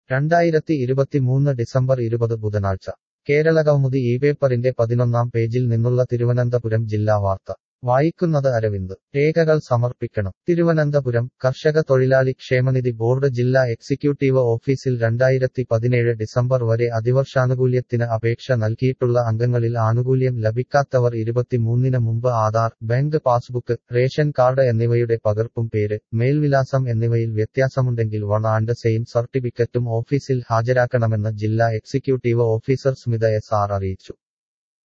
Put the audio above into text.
രണ്ടായിരത്തി ഇരുപത്തിമൂന്ന് ഡിസംബർ ഇരുപത് ബുധനാഴ്ച കേരളകൗമുദി ഈ പേപ്പറിന്റെ പതിനൊന്നാം പേജിൽ നിന്നുള്ള തിരുവനന്തപുരം ജില്ലാ വാർത്ത വായിക്കുന്നത് അരവിന്ദ് രേഖകൾ സമർപ്പിക്കണം തിരുവനന്തപുരം കർഷക തൊഴിലാളി ക്ഷേമനിധി ബോർഡ് ജില്ലാ എക്സിക്യൂട്ടീവ് ഓഫീസിൽ രണ്ടായിരത്തി പതിനേഴ് ഡിസംബർ വരെ അതിവർഷാനുകൂല്യത്തിന് അപേക്ഷ നൽകിയിട്ടുള്ള അംഗങ്ങളിൽ ആനുകൂല്യം ലഭിക്കാത്തവർ ഇരുപത്തിമൂന്നിന് മുമ്പ് Aadhaar bank passbook ration card എന്നിവയുടെ പകർപ്പും പേര് മേൽവിലാസം എന്നിവയിൽ വ്യത്യാസമുണ്ടെങ്കിൽ വൺ ആൻഡ് സെയിം സർട്ടിഫിക്കറ്റും ഓഫീസിൽ ഹാജരാക്കണമെന്ന് ജില്ലാ executive officer Smitha S R അറിയിച്ചു